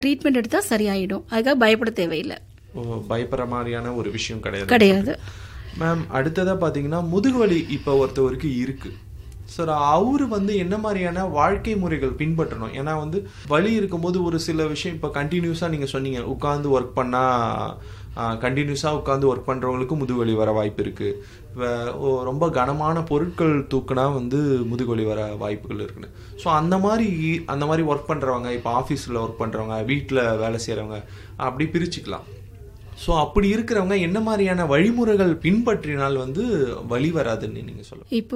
Treatment எடுத்தால் சரியாயிடும் அதுக்காக பயப்பட தேவையில்லை ஓ, பயப்படுற மாதிரியான ஒரு விஷயம் கிடையாது கிடையாது மேம் அடுத்ததா பாத்தீங்கன்னா முதுகுவலி இப்போ ஒருத்தவருக்கு இருக்கு சார் அவரு வந்து என்ன மாதிரியான வாழ்க்கை முறைகள் பின்பற்றணும் ஏன்னா வந்து வலி இருக்கும்போது ஒரு சில விஷயம் இப்போ கண்டினியூஸாக நீங்கள் சொன்னீங்க உட்காந்து ஒர்க் பண்ணால் கண்டினியூஸாக உட்காந்து ஒர்க் பண்ணுறவங்களுக்கு முதுகுவலி வர வாய்ப்பு இருக்குது வே- ஓ, ரொம்ப கனமான பொருட்கள் தூக்குனா வந்து முதுகுவலி வர வாய்ப்புகள் இருக்குன்னு ஸோ அந்த மாதிரி அந்த மாதிரி ஒர்க் பண்ணுறவங்க இப்போ ஆஃபீஸில் ஒர்க் பண்ணுறவங்க வீட்டில் வேலை செய்கிறவங்க அப்படி பிரிச்சுக்கலாம் ஸோ அப்படி இருக்கிறவங்க என்ன மாதிரியான வழிமுறைகள் பின்பற்றினால் வந்து வலி வராதுன்னு நீங்க சொல்லுங்க இப்போ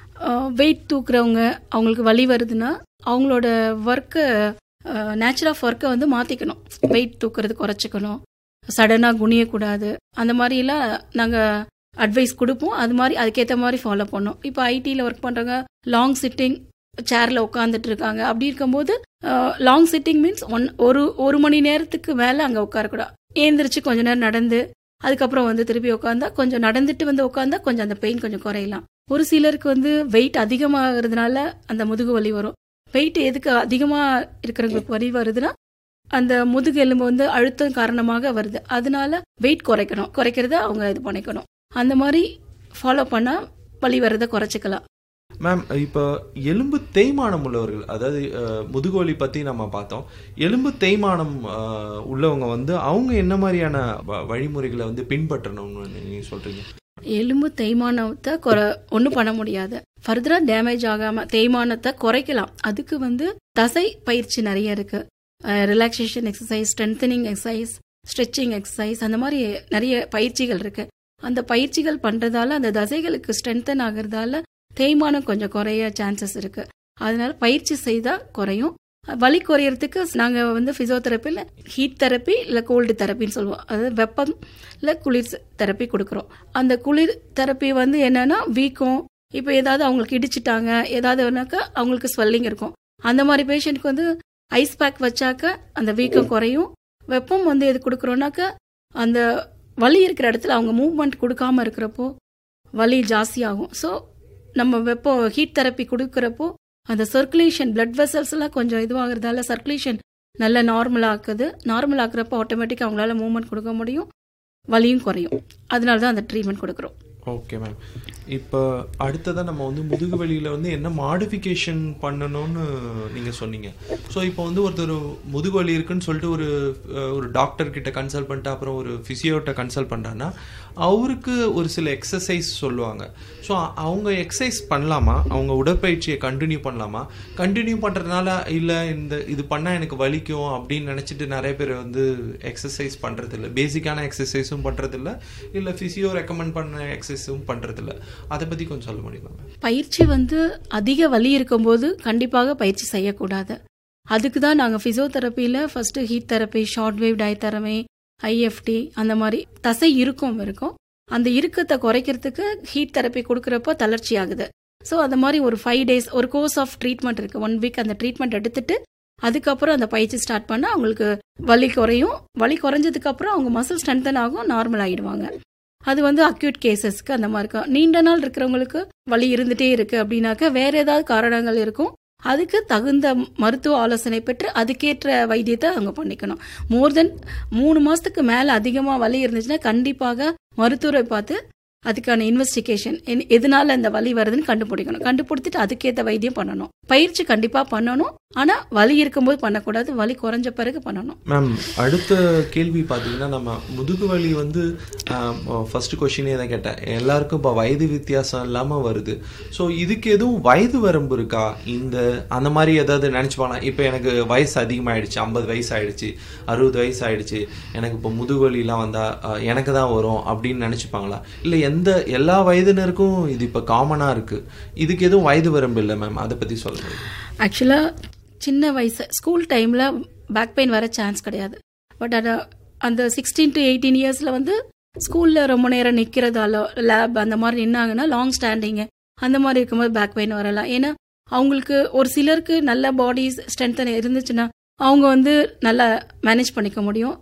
வெயிட் தூக்குறவங்க அவங்களுக்கு வலி வருதுன்னா அவங்களோட ஒர்க்கை நேச்சர் ஆஃப் ஒர்க்கை வந்து மாற்றிக்கணும் வெயிட் தூக்குறது குறைச்சிக்கணும் சடனாக குனியக்கூடாது அந்த மாதிரிலாம் நாங்கள் அட்வைஸ் கொடுப்போம் அது மாதிரி அதுக்கேற்ற மாதிரி ஃபாலோ பண்ணோம் இப்போ ஐடியில் ஒர்க் பண்ணுறவங்க லாங் சிட்டிங் சேரில் உட்காந்துட்டு இருக்காங்க அப்படி இருக்கும்போது லாங் சிட்டிங் மீன்ஸ் ஒன் ஒரு ஒரு மணி நேரத்துக்கு மேலே அங்கே உட்காரக்கூடாது ஏந்திரிச்சு கொஞ்ச நேரம் நடந்து அதுக்கப்புறம் வந்து திருப்பி உட்காந்தா கொஞ்சம் நடந்துட்டு வந்து உட்காந்தா கொஞ்சம் அந்த பெயின் கொஞ்சம் குறையலாம் ஒரு சிலருக்கு வந்து வெயிட் அதிகமாகிறதுனால அந்த முதுகு வலி வரும் வெயிட் எதுக்கு அதிகமாக இருக்கிறவங்களுக்கு வலி வருதுன்னா அந்த முதுகு எலும்பு வந்து அழுத்தம் காரணமாக வருது அதனால வெயிட் குறைக்கணும் குறைக்கிறத அவங்க இது பண்ணிக்கணும் அந்த மாதிரி ஃபாலோ பண்ணால் வலி வரதை குறைச்சிக்கலாம் மேம் இப்போ எலும்பு தேய்மானம் உள்ளவர்கள் அதாவது அஹ், முதுகுவலி பத்தி நம்ம பார்த்தோம் எலும்பு தேய்மானம் அஹ், உள்ளவங்க வந்து அவங்க என்ன மாதிரியான வ- வழிமுறைகளை வந்து பின்பற்றணும்னு நீங்க சொல்றீங்க எலும்பு தேய்மானத்தை குறை ஒன்றும் பண்ண முடியாது ஃபர்தராக டேமேஜ் ஆகாம தேய்மானத்தை குறைக்கலாம் அதுக்கு வந்து தசை பயிற்சி நிறைய இருக்கு relaxation exercise strengthening exercise stretching exercise அந்த மாதிரி நிறைய பயிற்சிகள் இருக்கு அந்த பயிற்சிகள் பண்றதால அந்த தசைகளுக்கு ஸ்ட்ரென்தன் ஆகுறதால தேய்மானம் கொஞ்சம் குறைய சான்சஸ் இருக்கு அதனால பயிற்சி செய்தா குறையும் வலி குறையறதுக்கு நாங்க வந்து பிசியோதெரப்பியில் ஹீட் தெரப்பி இல்லை கோல்டு தெரப்பின்னு சொல்லுவோம் அதாவது வெப்பம் இல்லை குளிர் தெரப்பி கொடுக்குறோம் அந்த குளிர் தெரப்பி வந்து என்னன்னா வீக்கம் இப்போ ஏதாவது அவங்களுக்கு இடிச்சிட்டாங்க ஏதாவதுனாக்கா அவங்களுக்கு ஸ்வெல்லிங் இருக்கும் அந்த மாதிரி பேஷண்ட்க்கு வந்து ஐஸ் பேக் வச்சாக்க அந்த வீக்கம் குறையும் வெப்பம் வந்து எது கொடுக்குறோன்னாக்க அந்த வலி இருக்கிற இடத்துல அவங்க மூவ்மெண்ட் கொடுக்காம இருக்கிறப்போ வலி ஜாஸ்தியாகும் ஸோ நம்ம வெப்போ ஹீட் தெரப்பி கொடுக்குறப்போ அந்த சர்க்குலேஷன் பிளட் வெசல்ஸ் எல்லாம் கொஞ்சம் இதுவாகிறதால சர்க்குலேஷன் நல்ல நார்மல் ஆக்குது நார்மல் ஆக்குறப்போ ஆட்டோமேட்டிக்காக அவங்களால மூவ்மெண்ட் கொடுக்க முடியும் வலியும் குறையும் அதனால தான் அந்த ட்ரீட்மெண்ட் கொடுக்குறோம் ஓகே மேம் இப்போ அடுத்ததாக நம்ம வந்து முதுகு வலியில் வந்து என்ன மாடிஃபிகேஷன் பண்ணணும்னு நீங்கள் சொன்னீங்க ஸோ இப்போ வந்து ஒருத்தர் முதுகு வலி இருக்குன்னு சொல்லிட்டு ஒரு அஹ், ஒரு டாக்டர் கிட்ட கன்சல்ட் பண்ணிட்டு அப்புறம் ஒரு ஃபிசியோட்ட கன்சல்ட் பண்ணுறான்னா அவருக்கு ஒரு சில எக்ஸசைஸ் சொல்லுவாங்க ஸோ அவங்க எக்ஸசைஸ் பண்ணலாமா அவங்க உடற்பயிற்சியை கண்டினியூ பண்ணலாமா கண்டினியூ பண்ணுறதுனால இல்லை இந்த இது பண்ணால் எனக்கு வலிக்கும் அப்படின்னு நினச்சிட்டு நிறைய பேர் வந்து எக்ஸசைஸ் பண்ணுறதில்ல பேசிக்கான எக்ஸசைஸும் பண்ணுறதில்ல இல்லை ஃபிசியோ ரெக்கமெண்ட் பண்ண எக்ஸசைஸும் பண்ணுறதில்ல அதை பற்றி கொஞ்சம் சொல்ல முடியுமா ma'am? பயிற்சி வந்து அதிக வலி இருக்கும்போது கண்டிப்பாக பயிற்சி செய்யக்கூடாது அதுக்கு தான் நாங்கள் ஃபிசியோதெரப்பியில் first heat therapy short wave diathermy IFT அந்த மாதிரி தசை இருக்கும் இருக்கும் அந்த இறுக்கத்தை குறைக்கிறதுக்கு ஹீட் தெரப்பி கொடுக்குறப்போ தளர்ச்சி ஆகுது ஸோ அந்த மாதிரி ஒரு ஃபைவ் டேஸ் ஒரு கோர்ஸ் ஆஃப் ட்ரீட்மெண்ட் இருக்கு ஒன் வீக் அந்த ட்ரீட்மெண்ட் எடுத்துட்டு அதுக்கப்புறம் அந்த பயிற்சி ஸ்டார்ட் பண்ணால் அவங்களுக்கு வலி குறையும் வலி குறைஞ்சதுக்கு அப்புறம் அவங்க மசில் ஸ்ட்ரென்தன் ஆகும் நார்மல் ஆயிடுவாங்க அது வந்து அக்யூட் கேசஸ்க்கு அந்த மாதிரி இருக்கும் நீண்ட நாள் இருக்கிறவங்களுக்கு வலி இருந்துட்டே இருக்கு அப்படின்னாக்க வேற ஏதாவது காரணங்கள் இருக்கும் அதுக்கு தகுந்த மருத்துவ ஆலோசனை பெற்று அதுக்கேற்ற வைத்தியத்தை அவங்க பண்ணிக்கணும் மோர் தென் மூணு மாசத்துக்கு மேல அதிகமா வலி இருந்துச்சுன்னா கண்டிப்பாக மருத்துவரை பார்த்து அதுக்கான இன்வெஸ்டிகேஷன் எதனால இந்த வலி வருதுன்னு கண்டுபிடிக்கணும் கண்டுபிடிச்சிட்டு அதுக்கேற்ற வைத்தியம் பண்ணணும் பயிற்சி கண்டிப்பா பண்ணணும் ஆனா வலி இருக்கும்போது பண்ணக்கூடாது வலி குறைஞ்ச பிறகு பண்ணணும் மேம் அடுத்த கேள்வி பார்த்தீங்கன்னா நம்ம முதுகு வலி வந்து ஃபர்ஸ்ட் கொஷினே தான் கேட்டேன் எல்லாருக்கும் இப்போ வயது வித்தியாசம் இல்லாமல் வருது ஸோ இதுக்கு எதுவும் வயது வரம்பு இருக்கா இந்த அந்த மாதிரி ஏதாவது நினச்சிப்பாங்க இப்போ எனக்கு வயசு அதிகமாகிடுச்சு ஐம்பது வயசு ஆயிடுச்சு அறுபது வயசு ஆயிடுச்சு எனக்கு இப்போ முதுகு வலிலாம் வந்தால் எனக்கு தான் வரும் அப்படின்னு நினச்சிப்பாங்களா இல்லை எந்த எல்லா வயதினருக்கும் இது இப்போ காமனாக இருக்குது இதுக்கு எதுவும் வயது வரம்பு இல்லை மேம் அதை பற்றி சொல்லுங்கள் ஆக்சுவலா சின்ன வயசு ஸ்கூல் டைம்ல பேக் பெயின் வர சான்ஸ் கிடையாது பட் அது அந்த சிக்ஸ்டீன் டு எயிட்டீன் இயர்ஸ்ல வந்து ஸ்கூல்ல ரொம்ப நேரம் நிக்கிறதால லேப் அந்த மாதிரி நின்னாங்கன்னா லாங் ஸ்டாண்டிங் அந்த மாதிரி இருக்கும்போது பேக் பெயின் வரலாம் ஏன்னா அவங்களுக்கு ஒரு சிலருக்கு நல்ல பாடி ஸ்ட்ரென்த் இருந்துச்சுன்னா அவங்க வந்து நல்லா மேனேஜ் பண்ணிக்க முடியும்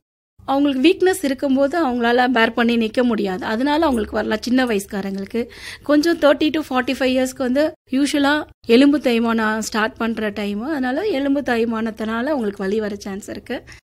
அவங்களுக்கு வீக்னஸ் இருக்கும்போது அவங்களால பேர் பண்ணி நிற்க முடியாது அதனால அவங்களுக்கு வரலாம் சின்ன வயசுக்காரங்களுக்கு கொஞ்சம் தேர்ட்டி டு ஃபார்ட்டி ஃபைவ் இயர்ஸ்க்கு வந்து யூஸ்வலாக எலும்பு தேய்மானம் ஸ்டார்ட் பண்ணுற டைமு அதனால எலும்பு தேய்மானத்தினால அவங்களுக்கு வலி வர சான்ஸ் இருக்குது